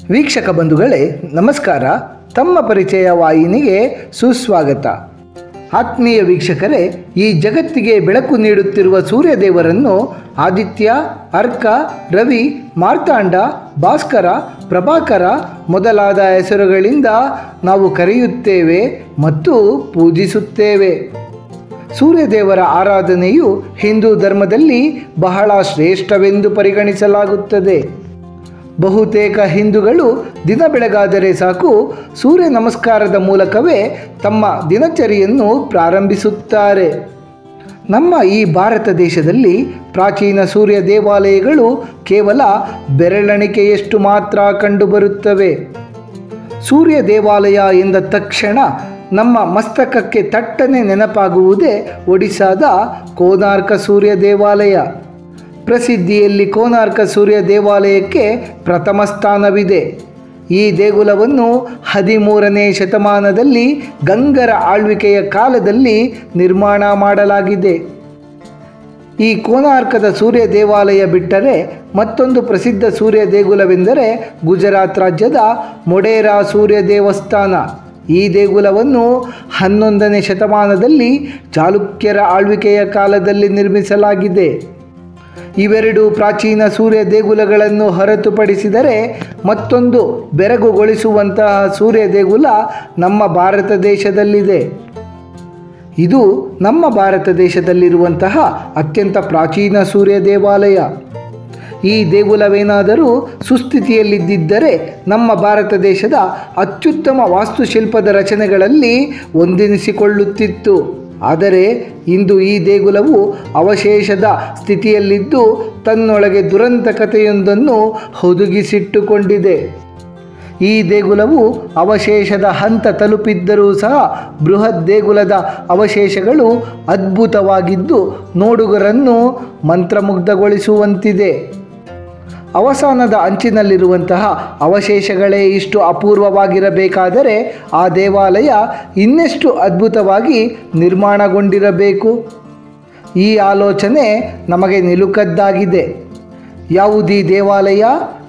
ವೀಕ್ಷಕ ಬಂಧುಗಳೇ ನಮಸ್ಕಾರ ತಮ್ಮ ಪರಿಚಯ ವಾಹಿನಿಗೆ ಸುಸ್ವಾಗತ ಆತ್ಮೀಯ ವೀಕ್ಷಕರೇ ಈ ಜಗತ್ತಿಗೆ ಬೆಳಕು ನೀಡುತ್ತಿರುವ ಸೂರ್ಯದೇವರನ್ನು ಆದಿತ್ಯ ಅರ್ಕ ರವಿ ಮಾರ್ತಾಂಡ ಭಾಸ್ಕರ ಪ್ರಭಾಕರ ಮೊದಲಾದ ಹೆಸರುಗಳಿಂದ ನಾವು ಕರೆಯುತ್ತೇವೆ ಮತ್ತು ಪೂಜಿಸುತ್ತೇವೆ ಸೂರ್ಯದೇವರ ಆರಾಧನೆಯು ಹಿಂದೂ ಧರ್ಮದಲ್ಲಿ ಬಹಳ ಶ್ರೇಷ್ಠವೆಂದು ಪರಿಗಣಿಸಲಾಗುತ್ತದೆ ಬಹುತೇಕ ಹಿಂದೂಗಳು ದಿನ ಬೆಳಗಾದರೆ ಸಾಕು ಸೂರ್ಯ ನಮಸ್ಕಾರದ ಮೂಲಕವೇ ತಮ್ಮ ದಿನಚರಿಯನ್ನು ಪ್ರಾರಂಭಿಸುತ್ತಾರೆ ನಮ್ಮ ಈ ಭಾರತ ದೇಶದಲ್ಲಿ ಪ್ರಾಚೀನ ಸೂರ್ಯ ದೇವಾಲಯಗಳು ಕೇವಲ ಬೆರಳೆಣಿಕೆಯಷ್ಟು ಮಾತ್ರ ಕಂಡುಬರುತ್ತವೆ ಸೂರ್ಯ ದೇವಾಲಯ ಎಂದ ತಕ್ಷಣ ನಮ್ಮ ಮಸ್ತಕಕ್ಕೆ ತಟ್ಟನೆ ನೆನಪಾಗುವುದೇ ಒಡಿಶಾದ ಕೋನಾರ್ಕ ಸೂರ್ಯ ದೇವಾಲಯ ಪ್ರಸಿದ್ಧಿಯಲ್ಲಿ ಕೋನಾರ್ಕ ಸೂರ್ಯ ದೇವಾಲಯಕ್ಕೆ ಪ್ರಥಮ ಸ್ಥಾನವಿದೆ ಈ ದೇಗುಲವನ್ನು ಹದಿಮೂರನೇ ಶತಮಾನದಲ್ಲಿ ಗಂಗರ ಆಳ್ವಿಕೆಯ ಕಾಲದಲ್ಲಿ ನಿರ್ಮಾಣ ಮಾಡಲಾಗಿದೆ ಈ ಕೋನಾರ್ಕದ ಸೂರ್ಯ ದೇವಾಲಯ ಬಿಟ್ಟರೆ ಮತ್ತೊಂದು ಪ್ರಸಿದ್ಧ ಸೂರ್ಯ ದೇಗುಲವೆಂದರೆ ಗುಜರಾತ್ ರಾಜ್ಯದ ಮೊಡೇರಾ ಸೂರ್ಯ ದೇವಸ್ಥಾನ ಈ ದೇಗುಲವನ್ನು ಹನ್ನೊಂದನೇ ಶತಮಾನದಲ್ಲಿ ಚಾಲುಕ್ಯರ ಆಳ್ವಿಕೆಯ ಕಾಲದಲ್ಲಿ ನಿರ್ಮಿಸಲಾಗಿದೆ ಇವೆರಡು ಪ್ರಾಚೀನ ಸೂರ್ಯ ದೇಗುಲಗಳನ್ನು ಹೊರತುಪಡಿಸಿದರೆ ಮತ್ತೊಂದು ಬೆರಗುಗೊಳಿಸುವಂತಹ ಸೂರ್ಯ ದೇಗುಲ ನಮ್ಮ ಭಾರತ ದೇಶದಲ್ಲಿದೆ ಇದು ನಮ್ಮ ಭಾರತ ದೇಶದಲ್ಲಿರುವಂತಹ ಅತ್ಯಂತ ಪ್ರಾಚೀನ ಸೂರ್ಯ ದೇವಾಲಯ ಈ ದೇಗುಲವೇನಾದರೂ ಸುಸ್ಥಿತಿಯಲ್ಲಿದ್ದರೆ ನಮ್ಮ ಭಾರತ ದೇಶದ ಅತ್ಯುತ್ತಮ ವಾಸ್ತುಶಿಲ್ಪದ ರಚನೆಗಳಲ್ಲಿ ಒಂದೆನಿಸಿಕೊಳ್ಳುತ್ತಿತ್ತು ಆದರೆ ಇಂದು ಈ ದೇಗುಲವು ಅವಶೇಷದ ಸ್ಥಿತಿಯಲ್ಲಿದ್ದು ತನ್ನೊಳಗೆ ದುರಂತ ಕಥೆಯೊಂದನ್ನು ಹುದುಗಿಸಿಟ್ಟುಕೊಂಡಿದೆ ಈ ದೇಗುಲವು ಅವಶೇಷದ ಹಂತ ತಲುಪಿದ್ದರೂ ಸಹ ಬೃಹತ್ ದೇಗುಲದ ಅವಶೇಷಗಳು ಅದ್ಭುತವಾಗಿದ್ದು ನೋಡುಗರನ್ನು ಮಂತ್ರಮುಗ್ಧಗೊಳಿಸುವಂತಿದೆ ಅವಸಾನದ ಅಂಚಿನಲ್ಲಿರುವಂತಹ ಅವಶೇಷಗಳೇ ಇಷ್ಟು ಅಪೂರ್ವವಾಗಿರಬೇಕಾದರೆ ಆ ದೇವಾಲಯ ಇನ್ನೆಷ್ಟು ಅದ್ಭುತವಾಗಿ ನಿರ್ಮಾಣಗೊಂಡಿರಬೇಕು ಈ ಆಲೋಚನೆ ನಮಗೆ ನಿಲುಕದ್ದಾಗಿದೆ ಯಾವುದೀ ದೇವಾಲಯ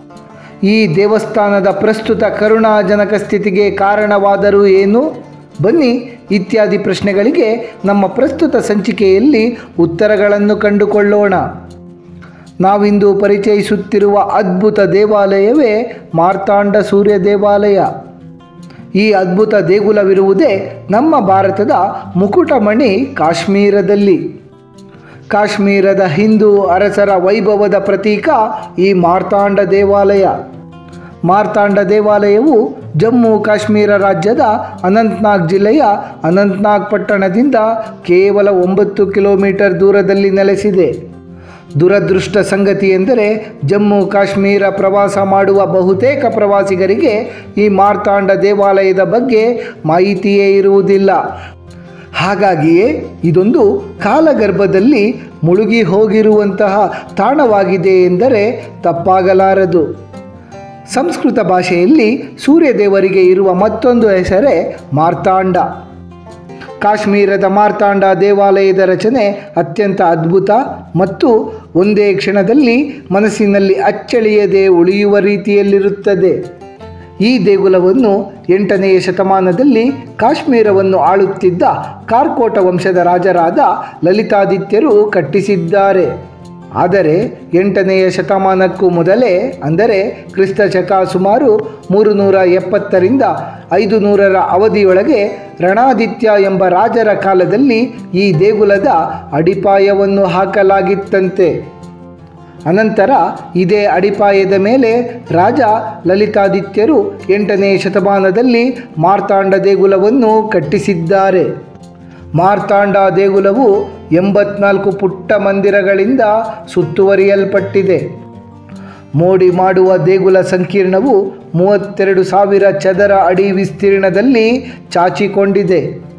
ಈ ದೇವಸ್ಥಾನದ ಪ್ರಸ್ತುತ ಕರುಣಾಜನಕ ಸ್ಥಿತಿಗೆ ಕಾರಣವಾದರೂ ಏನು ಬನ್ನಿ ಇತ್ಯಾದಿ ಪ್ರಶ್ನೆಗಳಿಗೆ ನಮ್ಮ ಪ್ರಸ್ತುತ ಸಂಚಿಕೆಯಲ್ಲಿ ಉತ್ತರಗಳನ್ನು ಕಂಡುಕೊಳ್ಳೋಣ ನಾವಿಂದು ಪರಿಚಯಿಸುತ್ತಿರುವ ಅದ್ಭುತ ದೇವಾಲಯವೇ ಮಾರ್ತಾಂಡ ಸೂರ್ಯ ದೇವಾಲಯ ಈ ಅದ್ಭುತ ದೇಗುಲವಿರುವುದೇ ನಮ್ಮ ಭಾರತದ ಮುಕುಟಮಣಿ ಕಾಶ್ಮೀರದಲ್ಲಿ ಕಾಶ್ಮೀರದ ಹಿಂದೂ ಅರಸರ ವೈಭವದ ಪ್ರತೀಕ ಈ ಮಾರ್ತಾಂಡ ದೇವಾಲಯ ಮಾರ್ತಾಂಡ ದೇವಾಲಯವು ಜಮ್ಮು ಕಾಶ್ಮೀರ ರಾಜ್ಯದ ಅನಂತ್ನಾಗ್ ಜಿಲ್ಲೆಯ ಅನಂತ್ನಾಗ್ ಪಟ್ಟಣದಿಂದ ಕೇವಲ ಒಂಬತ್ತು ಕಿಲೋಮೀಟರ್ ದೂರದಲ್ಲಿ ನೆಲೆಸಿದೆ ದುರದೃಷ್ಟ ಸಂಗತಿ ಎಂದರೆ ಜಮ್ಮು ಕಾಶ್ಮೀರ ಪ್ರವಾಸ ಮಾಡುವ ಬಹುತೇಕ ಪ್ರವಾಸಿಗರಿಗೆ ಈ ಮಾರ್ತಾಂಡ ದೇವಾಲಯದ ಬಗ್ಗೆ ಮಾಹಿತಿಯೇ ಇರುವುದಿಲ್ಲ ಹಾಗಾಗಿಯೇ ಇದೊಂದು ಕಾಲಗರ್ಭದಲ್ಲಿ ಮುಳುಗಿ ಹೋಗಿರುವಂತಹ ತಾಣವಾಗಿದೆ ಎಂದರೆ ತಪ್ಪಾಗಲಾರದು ಸಂಸ್ಕೃತ ಭಾಷೆಯಲ್ಲಿ ಸೂರ್ಯದೇವರಿಗೆ ಇರುವ ಮತ್ತೊಂದು ಹೆಸರೇ ಮಾರ್ತಾಂಡ ಕಾಶ್ಮೀರದ ಮಾರ್ತಾಂಡ ದೇವಾಲಯದ ರಚನೆ ಅತ್ಯಂತ ಅದ್ಭುತ ಮತ್ತು ಒಂದೇ ಕ್ಷಣದಲ್ಲಿ ಮನಸ್ಸಿನಲ್ಲಿ ಅಚ್ಚಳಿಯದೆ ಉಳಿಯುವ ರೀತಿಯಲ್ಲಿರುತ್ತದೆ ಈ ದೇಗುಲವನ್ನು ಎಂಟನೆಯ ಶತಮಾನದಲ್ಲಿ ಕಾಶ್ಮೀರವನ್ನು ಆಳುತ್ತಿದ್ದ ಕಾರ್ಕೋಟ ವಂಶದ ರಾಜರಾದ ಲಲಿತಾದಿತ್ಯರು ಕಟ್ಟಿಸಿದ್ದಾರೆ ಆದರೆ ಎಂಟನೆಯ ಶತಮಾನಕ್ಕೂ ಮೊದಲೇ ಅಂದರೆ ಕ್ರಿಸ್ತ ಶಕ ಸುಮಾರು ಮೂರು ನೂರ ಎಪ್ಪತ್ತರಿಂದ ಐದು ನೂರರ ಅವಧಿಯೊಳಗೆ ರಣಾದಿತ್ಯ ಎಂಬ ರಾಜರ ಕಾಲದಲ್ಲಿ ಈ ದೇಗುಲದ ಅಡಿಪಾಯವನ್ನು ಹಾಕಲಾಗಿತ್ತಂತೆ ಅನಂತರ ಇದೇ ಅಡಿಪಾಯದ ಮೇಲೆ ರಾಜ ಲಲಿತಾದಿತ್ಯರು ಎಂಟನೇ ಶತಮಾನದಲ್ಲಿ ಮಾರ್ತಾಂಡ ದೇಗುಲವನ್ನು ಕಟ್ಟಿಸಿದ್ದಾರೆ ಮಾರ್ತಾಂಡ ದೇಗುಲವು ಎಂಬತ್ನಾಲ್ಕು ಪುಟ್ಟ ಮಂದಿರಗಳಿಂದ ಸುತ್ತುವರಿಯಲ್ಪಟ್ಟಿದೆ ಮೋಡಿ ಮಾಡುವ ದೇಗುಲ ಸಂಕೀರ್ಣವು ಮೂವತ್ತೆರಡು ಸಾವಿರ ಚದರ ಅಡಿ ವಿಸ್ತೀರ್ಣದಲ್ಲಿ ಚಾಚಿಕೊಂಡಿದೆ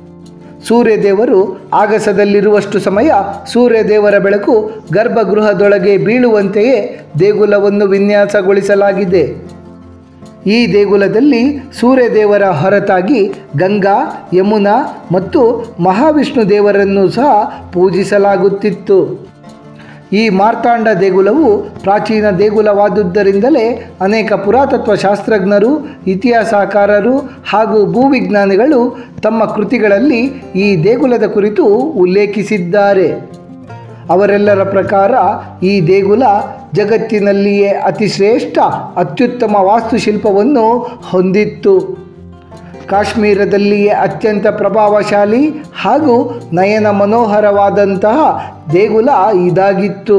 ಸೂರ್ಯದೇವರು ಆಗಸದಲ್ಲಿರುವಷ್ಟು ಸಮಯ ಸೂರ್ಯದೇವರ ಬೆಳಕು ಗರ್ಭಗೃಹದೊಳಗೆ ಬೀಳುವಂತೆಯೇ ದೇಗುಲವನ್ನು ವಿನ್ಯಾಸಗೊಳಿಸಲಾಗಿದೆ ಈ ದೇಗುಲದಲ್ಲಿ ಸೂರ್ಯದೇವರ ಹೊರತಾಗಿ ಗಂಗಾ ಯಮುನಾ ಮತ್ತು ಮಹಾವಿಷ್ಣು ದೇವರನ್ನು ಸಹ ಪೂಜಿಸಲಾಗುತ್ತಿತ್ತು ಈ ಮಾರ್ತಾಂಡ ದೇಗುಲವು ಪ್ರಾಚೀನ ದೇಗುಲವಾದುದರಿಂದಲೇ ಅನೇಕ ಪುರಾತತ್ವ ಶಾಸ್ತ್ರಜ್ಞರು ಇತಿಹಾಸಕಾರರು ಹಾಗೂ ಭೂವಿಜ್ಞಾನಿಗಳು ತಮ್ಮ ಕೃತಿಗಳಲ್ಲಿ ಈ ದೇಗುಲದ ಕುರಿತು ಉಲ್ಲೇಖಿಸಿದ್ದಾರೆ ಅವರೆಲ್ಲರ ಪ್ರಕಾರ ಈ ದೇಗುಲ ಜಗತ್ತಿನಲ್ಲಿಯೇ ಅತಿ ಶ್ರೇಷ್ಠ ಅತ್ಯುತ್ತಮ ವಾಸ್ತುಶಿಲ್ಪವನ್ನು ಹೊಂದಿತ್ತು ಕಾಶ್ಮೀರದಲ್ಲಿಯೇ ಅತ್ಯಂತ ಪ್ರಭಾವಶಾಲಿ ಹಾಗೂ ನಯನ ಮನೋಹರವಾದಂತಹ ದೇಗುಲ ಇದಾಗಿತ್ತು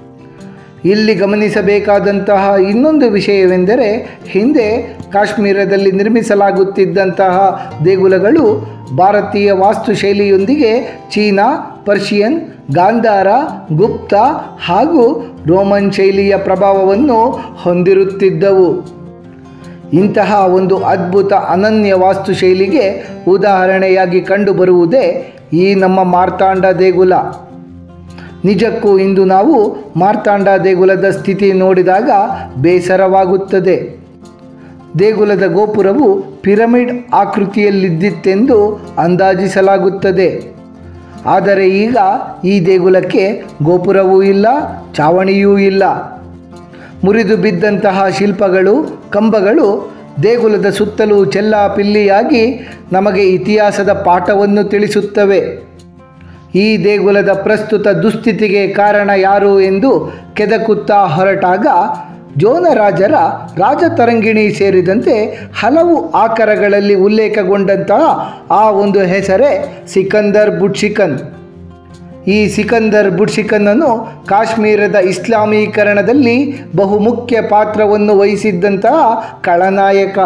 ಇಲ್ಲಿ ಗಮನಿಸಬೇಕಾದಂತಹ ಇನ್ನೊಂದು ವಿಷಯವೆಂದರೆ ಹಿಂದೆ ಕಾಶ್ಮೀರದಲ್ಲಿ ನಿರ್ಮಿಸಲಾಗುತ್ತಿದ್ದಂತಹ ದೇಗುಲಗಳು ಭಾರತೀಯ ವಾಸ್ತುಶೈಲಿಯೊಂದಿಗೆ ಚೀನಾ ಪರ್ಷಿಯನ್ ಗಾಂಧಾರ ಗುಪ್ತ ಹಾಗೂ ರೋಮನ್ ಶೈಲಿಯ ಪ್ರಭಾವವನ್ನು ಹೊಂದಿರುತ್ತಿದ್ದವು ಇಂತಹ ಒಂದು ಅದ್ಭುತ ಅನನ್ಯ ವಾಸ್ತುಶೈಲಿಗೆ ಉದಾಹರಣೆಯಾಗಿ ಕಂಡುಬರುವುದೇ ಈ ನಮ್ಮ ಮಾರ್ತಾಂಡ ದೇಗುಲ ನಿಜಕ್ಕೂ ಇಂದು ನಾವು ಮಾರ್ತಾಂಡ ದೇಗುಲದ ಸ್ಥಿತಿ ನೋಡಿದಾಗ ಬೇಸರವಾಗುತ್ತದೆ ದೇಗುಲದ ಗೋಪುರವು ಪಿರಮಿಡ್ ಆಕೃತಿಯಲ್ಲಿದ್ದಿತ್ತೆಂದು ಅಂದಾಜಿಸಲಾಗುತ್ತದೆ ಆದರೆ ಈಗ ಈ ದೇಗುಲಕ್ಕೆ ಗೋಪುರವೂ ಇಲ್ಲ ಚಾವಣಿಯೂ ಇಲ್ಲ ಮುರಿದು ಬಿದ್ದಂತಹ ಶಿಲ್ಪಗಳು ಕಂಬಗಳು ದೇಗುಲದ ಸುತ್ತಲೂ ಚೆಲ್ಲಾಪಿಲ್ಲಿಯಾಗಿ ನಮಗೆ ಇತಿಹಾಸದ ಪಾಠವನ್ನು ತಿಳಿಸುತ್ತವೆ ಈ ದೇಗುಲದ ಪ್ರಸ್ತುತ ದುಸ್ಥಿತಿಗೆ ಕಾರಣ ಯಾರು ಎಂದು ಕೆದಕುತ್ತಾ ಹೊರಟಾಗ ಜೋನರಾಜರ ರಾಜತರಂಗಿಣಿ ಸೇರಿದಂತೆ ಹಲವು ಆಕರಗಳಲ್ಲಿ ಉಲ್ಲೇಖಗೊಂಡಂತಹ ಆ ಒಂದು ಹೆಸರೇ ಸಿಕಂದರ್ ಬುಟ್ಶಿಕನ್ ಈ ಸಿಕಂದರ್ ಬುಟ್ಶಿಕನ್ನನು ಕಾಶ್ಮೀರದ ಇಸ್ಲಾಮೀಕರಣದಲ್ಲಿ ಬಹುಮುಖ್ಯ ಪಾತ್ರವನ್ನು ವಹಿಸಿದ್ದಂತಹ ಖಳನಾಯಕ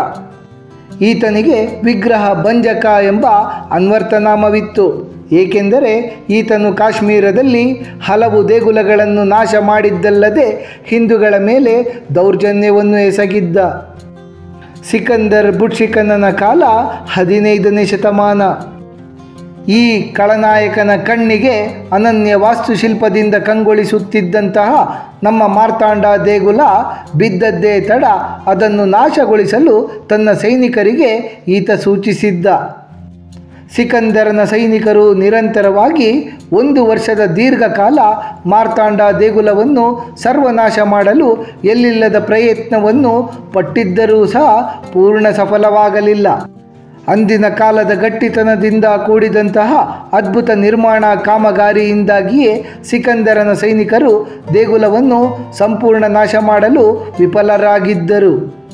ಈತನಿಗೆ ವಿಗ್ರಹ ಭಂಜಕ ಎಂಬ ಅನ್ವರ್ಥನಾಮವಿತ್ತು ಏಕೆಂದರೆ ಈತನು ಕಾಶ್ಮೀರದಲ್ಲಿ ಹಲವು ದೇಗುಲಗಳನ್ನು ನಾಶ ಮಾಡಿದ್ದಲ್ಲದೆ ಹಿಂದೂಗಳ ಮೇಲೆ ದೌರ್ಜನ್ಯವನ್ನು ಎಸಗಿದ್ದ ಸಿಕಂದರ್ ಬುಟ್ಶಿಕನ್ನನ ಕಾಲ ಹದಿನೈದನೇ ಶತಮಾನ ಈ ಖಳನಾಯಕನ ಕಣ್ಣಿಗೆ ಅನನ್ಯ ವಾಸ್ತುಶಿಲ್ಪದಿಂದ ಕಂಗೊಳಿಸುತ್ತಿದ್ದಂತಹ ನಮ್ಮ ಮಾರ್ತಾಂಡ ದೇಗುಲ ಬಿದ್ದದ್ದೇ ತಡ ಅದನ್ನು ನಾಶಗೊಳಿಸಲು ತನ್ನ ಸೈನಿಕರಿಗೆ ಈತ ಸೂಚಿಸಿದ್ದ ಸಿಕಂದರನ ಸೈನಿಕರು ನಿರಂತರವಾಗಿ ಒಂದು ವರ್ಷದ ದೀರ್ಘಕಾಲ ಮಾರ್ತಾಂಡ ದೇಗುಲವನ್ನು ಸರ್ವನಾಶ ಮಾಡಲು ಎಲ್ಲಿಲ್ಲದ ಪ್ರಯತ್ನವನ್ನು ಪಟ್ಟಿದ್ದರೂ ಸಹ ಪೂರ್ಣ ಸಫಲವಾಗಲಿಲ್ಲ ಅಂದಿನ ಕಾಲದ ಗಟ್ಟಿತನದಿಂದ ಕೂಡಿದಂತಹ ಅದ್ಭುತ ನಿರ್ಮಾಣ ಕಾಮಗಾರಿಯಿಂದಾಗಿಯೇ ಸಿಕಂದರನ ಸೈನಿಕರು ದೇಗುಲವನ್ನು ಸಂಪೂರ್ಣ ನಾಶ ಮಾಡಲು ವಿಫಲರಾಗಿದ್ದರು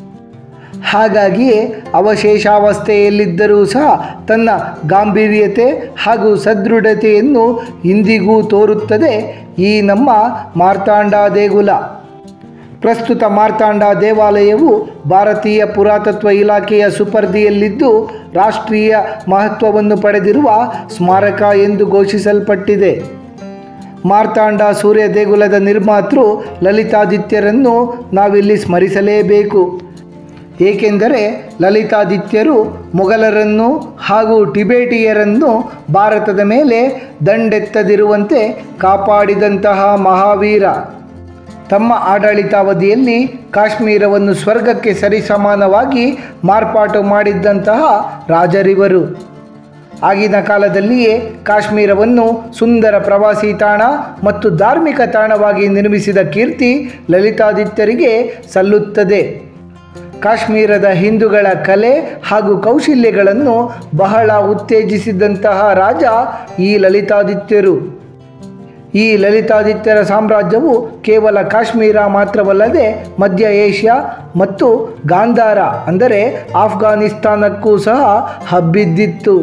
ಹಾಗಾಗಿಯೇ ಅವಶೇಷಾವಸ್ಥೆಯಲ್ಲಿದ್ದರೂ ಸಹ ತನ್ನ ಗಾಂಭೀರ್ಯತೆ ಹಾಗೂ ಸದೃಢತೆಯನ್ನು ಇಂದಿಗೂ ತೋರುತ್ತದೆ ಈ ನಮ್ಮ ಮಾರ್ತಾಂಡ ದೇಗುಲ ಪ್ರಸ್ತುತ ಮಾರ್ತಾಂಡ ದೇವಾಲಯವು ಭಾರತೀಯ ಪುರಾತತ್ವ ಇಲಾಖೆಯ ಸುಪರ್ದಿಯಲ್ಲಿದ್ದು ರಾಷ್ಟ್ರೀಯ ಮಹತ್ವವನ್ನು ಪಡೆದಿರುವ ಸ್ಮಾರಕ ಎಂದು ಘೋಷಿಸಲ್ಪಟ್ಟಿದೆ ಮಾರ್ತಾಂಡ ಸೂರ್ಯ ದೇಗುಲದ ನಿರ್ಮಾತೃ ಲಲಿತಾದಿತ್ಯರನ್ನು ನಾವಿಲ್ಲಿ ಸ್ಮರಿಸಲೇಬೇಕು ಏಕೆಂದರೆ ಲಲಿತಾದಿತ್ಯರು ಮೊಘಲರನ್ನು ಹಾಗೂ ಟಿಬೇಟಿಯರನ್ನು ಭಾರತದ ಮೇಲೆ ದಂಡೆತ್ತದಿರುವಂತೆ ಕಾಪಾಡಿದಂತಹ ಮಹಾವೀರ ತಮ್ಮ ಆಡಳಿತಾವಧಿಯಲ್ಲಿ ಕಾಶ್ಮೀರವನ್ನು ಸ್ವರ್ಗಕ್ಕೆ ಸರಿಸಮಾನವಾಗಿ ಮಾರ್ಪಾಟು ಮಾಡಿದ್ದಂತಹ ರಾಜರಿವರು ಆಗಿನ ಕಾಲದಲ್ಲಿಯೇ ಕಾಶ್ಮೀರವನ್ನು ಸುಂದರ ಪ್ರವಾಸಿ ತಾಣ ಮತ್ತು ಧಾರ್ಮಿಕ ತಾಣವಾಗಿ ನಿರ್ಮಿಸಿದ ಕೀರ್ತಿ ಲಲಿತಾದಿತ್ಯರಿಗೆ ಸಲ್ಲುತ್ತದೆ ಕಾಶ್ಮೀರದ ಹಿಂದೂಗಳ ಕಲೆ ಹಾಗೂ ಕೌಶಲ್ಯಗಳನ್ನು ಬಹಳ ಉತ್ತೇಜಿಸಿದಂತಹ ರಾಜ ಈ ಲಲಿತಾದಿತ್ಯರು ಈ ಲಲಿತಾದಿತ್ಯರ ಸಾಮ್ರಾಜ್ಯವು ಕೇವಲ ಕಾಶ್ಮೀರ ಮಾತ್ರವಲ್ಲದೆ ಮಧ್ಯ ಏಷ್ಯಾ ಮತ್ತು ಗಾಂಧಾರ ಅಂದರೆ ಆಫ್ಘಾನಿಸ್ತಾನಕ್ಕೂ ಸಹ ಹಬ್ಬಿದ್ದಿತ್ತು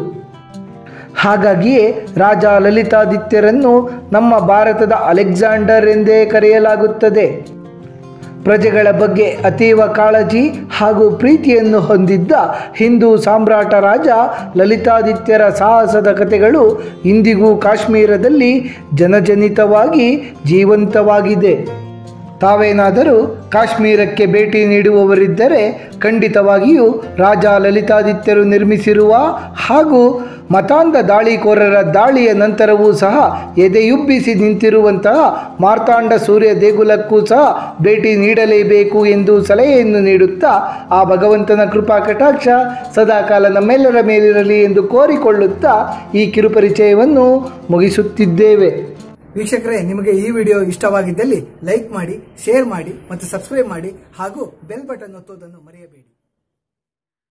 ಹಾಗಾಗಿಯೇ ರಾಜ ಲಲಿತಾದಿತ್ಯರನ್ನು ನಮ್ಮ ಭಾರತದ ಅಲೆಕ್ಸಾಂಡರ್ ಎಂದೇ ಕರೆಯಲಾಗುತ್ತದೆ ಪ್ರಜೆಗಳ ಬಗ್ಗೆ ಅತೀವ ಕಾಳಜಿ ಹಾಗೂ ಪ್ರೀತಿಯನ್ನು ಹೊಂದಿದ್ದ ಹಿಂದೂ ಸಾಮ್ರಾಟ ರಾಜ ಲಲಿತಾದಿತ್ಯರ ಸಾಹಸದ ಕಥೆಗಳು ಇಂದಿಗೂ ಕಾಶ್ಮೀರದಲ್ಲಿ ಜನಜನಿತವಾಗಿ ಜೀವಂತವಾಗಿದೆ ತಾವೇನಾದರೂ ಕಾಶ್ಮೀರಕ್ಕೆ ಭೇಟಿ ನೀಡುವವರಿದ್ದರೆ ಖಂಡಿತವಾಗಿಯೂ ರಾಜ ಲಲಿತಾದಿತ್ಯರು ನಿರ್ಮಿಸಿರುವ ಹಾಗೂ ಮತಾಂಧ ದಾಳಿಕೋರರ ದಾಳಿಯ ನಂತರವೂ ಸಹ ಎದೆಯುಬ್ಬಿಸಿ ನಿಂತಿರುವಂತಹ ಮಾರ್ತಾಂಡ ಸೂರ್ಯ ದೇಗುಲಕ್ಕೂ ಸಹ ಭೇಟಿ ನೀಡಲೇಬೇಕು ಎಂದು ಸಲಹೆಯನ್ನು ನೀಡುತ್ತಾ ಆ ಭಗವಂತನ ಕೃಪಾ ಕಟಾಕ್ಷ ಸದಾಕಾಲ ನಮ್ಮೆಲ್ಲರ ಮೇಲಿರಲಿ ಎಂದು ಕೋರಿಕೊಳ್ಳುತ್ತಾ ಈ ಕಿರುಪರಿಚಯವನ್ನು ಮುಗಿಸುತ್ತಿದ್ದೇವೆ ವೀಕ್ಷಕರೇ ನಿಮಗೆ ಈ ವಿಡಿಯೋ ಇಷ್ಟವಾಗಿದ್ದಲ್ಲಿ ಲೈಕ್ ಮಾಡಿ ಶೇರ್ ಮಾಡಿ ಮತ್ತು ಸಬ್ಸ್ಕ್ರೈಬ್ ಮಾಡಿ ಹಾಗೂ ಬೆಲ್ ಬಟನ್ ಒತ್ತೋದನ್ನು ಮರೆಯಬೇಡಿ